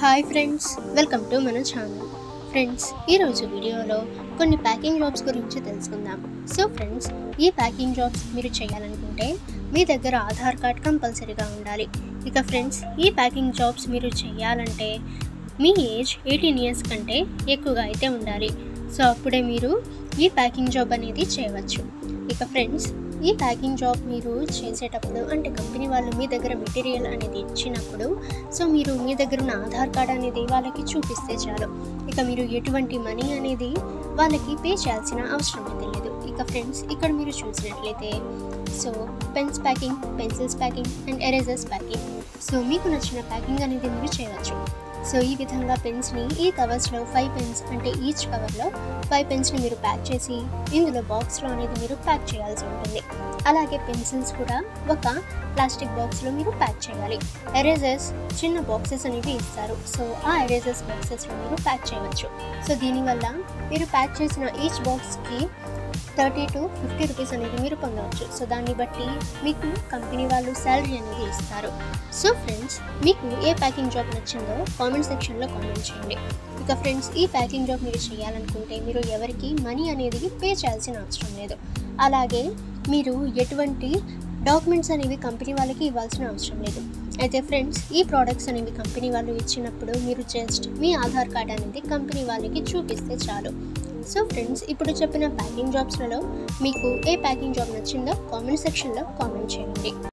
hi friends welcome to మన channel friends ఈరోజు వీడియోలో కొన్ని ప్యాకింగ్ జాబ్స్ గురించి తెలుసుకుందాం సో ఫ్రెండ్స్ ఈ ప్యాకింగ్ జాబ్స్ మీరు చేయాలనుకుంటే మీ దగ్గర ఆధార్ కార్డ్ కంపల్సరీగా ఉండాలి ఇక ఫ్రెండ్స్ ఈ ప్యాకింగ్ జాబ్స్ మీరు చేయాలంటే మీ ఏజ్ ఎయిటీన్ ఇయర్స్ కంటే ఎక్కువగా అయితే ఉండాలి సో అప్పుడే మీరు ఈ ప్యాకింగ్ జాబ్ అనేది చేయవచ్చు ఇక ఫ్రెండ్స్ ఈ ప్యాకింగ్ జాబ్ మీరు చేసేటప్పుడు అంటే కంపెనీ వాళ్ళు మీ దగ్గర మెటీరియల్ అనేది ఇచ్చినప్పుడు సో మీరు మీ దగ్గర ఉన్న ఆధార్ కార్డ్ అనేది వాళ్ళకి చూపిస్తే చాలు ఇక మీరు ఎటువంటి మనీ అనేది వాళ్ళకి పే చేయాల్సిన అవసరం అయితే లేదు ఇక ఫ్రెండ్స్ ఇక్కడ మీరు చూసినట్లయితే so pens packing pencils packing and erasers packing so మీకు నచ్చిన ప్యాకింగ్ అనేది మీరు చేయవచ్చు సో ఈ విధంగా పెన్స్ని ఈ కవర్స్లో ఫైవ్ పెన్స్ అంటే ఈచ్ కవర్లో ఫైవ్ పెన్స్ని మీరు ప్యాక్ చేసి ఇందులో బాక్స్లో అనేది మీరు ప్యాక్ చేయాల్సి ఉంటుంది అలాగే పెన్సిల్స్ కూడా ఒక ప్లాస్టిక్ బాక్స్లో మీరు ప్యాక్ చేయాలి ఎరేజర్స్ చిన్న బాక్సెస్ అనేవి ఇస్తారు సో ఆ ఎరేజర్స్ బాక్సెస్లో మీరు ప్యాక్ చేయవచ్చు సో దీనివల్ల మీరు ప్యాక్ చేసిన ఈచ్ బాక్స్కి థర్టీ టు ఫిఫ్టీ రూపీస్ అనేది మీరు పొందవచ్చు సో దాన్ని బట్టి మీకు కంపెనీ వాళ్ళు శాలరీ అనేది ఇస్తారు సో ఫ్రెండ్స్ మీకు ఏ ప్యాకింగ్ జాబ్ నచ్చిందో కామెంట్ సెక్షన్లో కామెంట్ చేయండి ఇక ఫ్రెండ్స్ ఈ ప్యాకింగ్ జాబ్ మీరు చేయాలనుకుంటే మీరు ఎవరికి మనీ అనేది పే చేయాల్సిన అవసరం లేదు అలాగే మీరు ఎటువంటి డాక్యుమెంట్స్ అనేవి కంపెనీ వాళ్ళకి ఇవ్వాల్సిన అవసరం లేదు అయితే ఫ్రెండ్స్ ఈ ప్రోడక్ట్స్ అనేవి కంపెనీ వాళ్ళు ఇచ్చినప్పుడు మీరు జస్ట్ మీ ఆధార్ కార్డ్ అనేది కంపెనీ వాళ్ళకి చూపిస్తే చాలు సో ఫ్రెండ్స్ ఇప్పుడు చెప్పిన ప్యాకింగ్ జాబ్స్లలో మీకు ఏ ప్యాకింగ్ జాబ్ నచ్చిందో కామెంట్ సెక్షన్లో కామెంట్ చేయండి